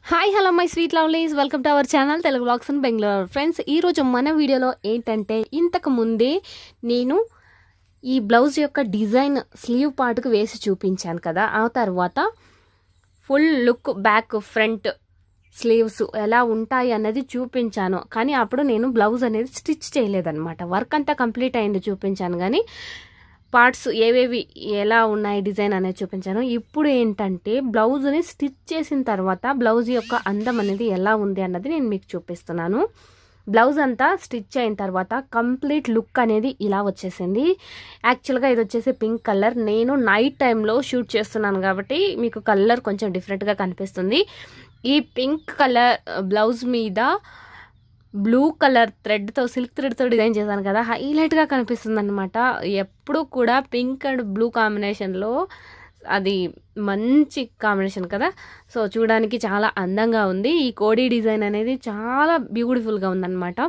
hi hello my sweet lovelies welcome to our channel Telugu blogs and Bengaluru friends ఈరోజు మన వీడియోలో ఏంటంటే ఇంతకు ముందే నేను ఈ బ్లౌజ్ యొక్క డిజైన్ స్లీవ్ పార్ట్కి వేసి చూపించాను కదా ఆ తర్వాత full look back front sleeves ఎలా ఉంటాయి అన్నది చూపించాను కానీ అప్పుడు నేను బ్లౌజ్ అనేది స్టిచ్ చేయలేదన్నమాట వర్క్ అంతా కంప్లీట్ అయింది చూపించాను కానీ పార్ట్స్ ఏవేవి ఎలా ఉన్నాయి డిజైన్ అనేది చూపించాను ఇప్పుడు ఏంటంటే బ్లౌజ్ని స్టిచ్ చేసిన తర్వాత బ్లౌజ్ యొక్క అందం అనేది ఎలా ఉంది అన్నది నేను మీకు చూపిస్తున్నాను బ్లౌజ్ అంతా స్టిచ్ అయిన తర్వాత కంప్లీట్ లుక్ అనేది ఇలా వచ్చేసింది యాక్చువల్గా ఇది వచ్చేసి పింక్ కలర్ నేను నైట్ టైంలో షూట్ చేస్తున్నాను కాబట్టి మీకు కలర్ కొంచెం డిఫరెంట్గా కనిపిస్తుంది ఈ పింక్ కలర్ బ్లౌజ్ మీద బ్లూ కలర్ థ్రెడ్తో సిల్క్ థ్రెడ్తో డిజైన్ చేశాను కదా హైలైట్గా కనిపిస్తుంది అనమాట ఎప్పుడు కూడా పింక్ అండ్ బ్లూ కాంబినేషన్లో అది మంచి కాంబినేషన్ కదా సో చూడడానికి చాలా అందంగా ఉంది ఈ కోడీ డిజైన్ అనేది చాలా బ్యూటిఫుల్గా ఉందన్నమాట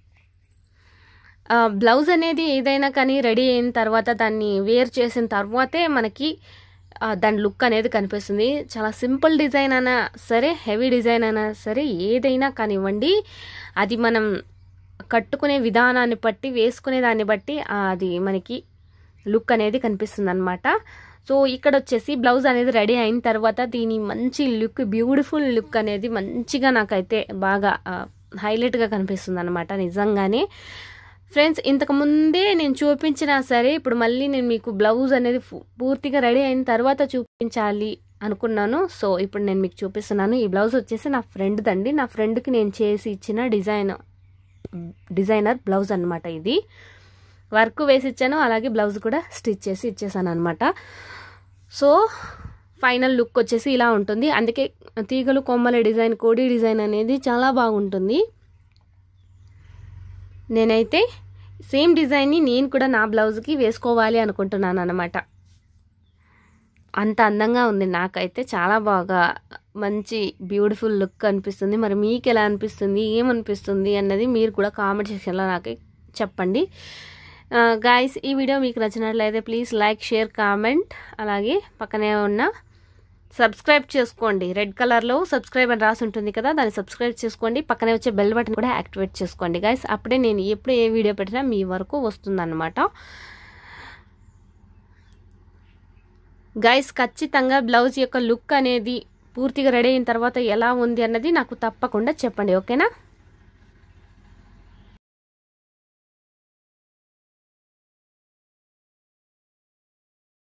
బ్లౌజ్ అనేది ఏదైనా కానీ రెడీ అయిన తర్వాత దాన్ని వేర్ చేసిన తర్వాతే మనకి దాని లుక్ అనేది కనిపిస్తుంది చాలా సింపుల్ డిజైన్ అయినా సరే హెవీ డిజైన్ అయినా సరే ఏదైనా కానివ్వండి అది మనం కట్టుకునే విధానాన్ని బట్టి వేసుకునే దాన్ని బట్టి అది మనకి లుక్ అనేది కనిపిస్తుంది అనమాట సో ఇక్కడ వచ్చేసి బ్లౌజ్ అనేది రెడీ అయిన తర్వాత దీని మంచి లుక్ బ్యూటిఫుల్ లుక్ అనేది మంచిగా నాకైతే బాగా హైలైట్గా కనిపిస్తుంది అనమాట నిజంగానే ఫ్రెండ్స్ ఇంతకు ముందే నేను చూపించినా సరే ఇప్పుడు మళ్ళీ నేను మీకు బ్లౌజ్ అనేది పూర్తిగా రెడీ అయిన తర్వాత చూపించాలి అనుకున్నాను సో ఇప్పుడు నేను మీకు చూపిస్తున్నాను ఈ బ్లౌజ్ వచ్చేసి నా ఫ్రెండ్దండి నా ఫ్రెండ్కి నేను చేసి ఇచ్చిన డిజైన్ డిజైనర్ బ్లౌజ్ అనమాట ఇది వర్క్ వేసి ఇచ్చాను అలాగే బ్లౌజ్ కూడా స్టిచ్ చేసి ఇచ్చేసాను అనమాట సో ఫైనల్ లుక్ వచ్చేసి ఇలా ఉంటుంది అందుకే తీగలు కొమ్మల డిజైన్ కోడి డిజైన్ అనేది చాలా బాగుంటుంది నేనైతే సేమ్ డిజైన్ని నేను కూడా నా బ్లౌజ్కి వేసుకోవాలి అనుకుంటున్నాను అనమాట అంత అందంగా ఉంది నాకైతే చాలా బాగా మంచి బ్యూటిఫుల్ లుక్ అనిపిస్తుంది మరి మీకు ఎలా అనిపిస్తుంది ఏమనిపిస్తుంది అన్నది మీరు కూడా కామెంట్ సెక్షన్లో నాకు చెప్పండి గాయస్ ఈ వీడియో మీకు నచ్చినట్లయితే ప్లీజ్ లైక్ షేర్ కామెంట్ అలాగే పక్కనే ఉన్న సబ్స్క్రైబ్ చేసుకోండి రెడ్ కలర్లో సబ్స్క్రైబ్ అని రాసి ఉంటుంది కదా దాన్ని సబ్స్క్రైబ్ చేసుకోండి పక్కనే వచ్చే బెల్ బటన్ కూడా యాక్టివేట్ చేసుకోండి గాయస్ అప్పుడే నేను ఎప్పుడు ఏ వీడియో పెట్టినా మీ వరకు వస్తుందన్నమాట గైస్ ఖచ్చితంగా బ్లౌజ్ యొక్క లుక్ అనేది పూర్తిగా రెడీ అయిన తర్వాత ఎలా ఉంది అన్నది నాకు తప్పకుండా చెప్పండి ఓకేనా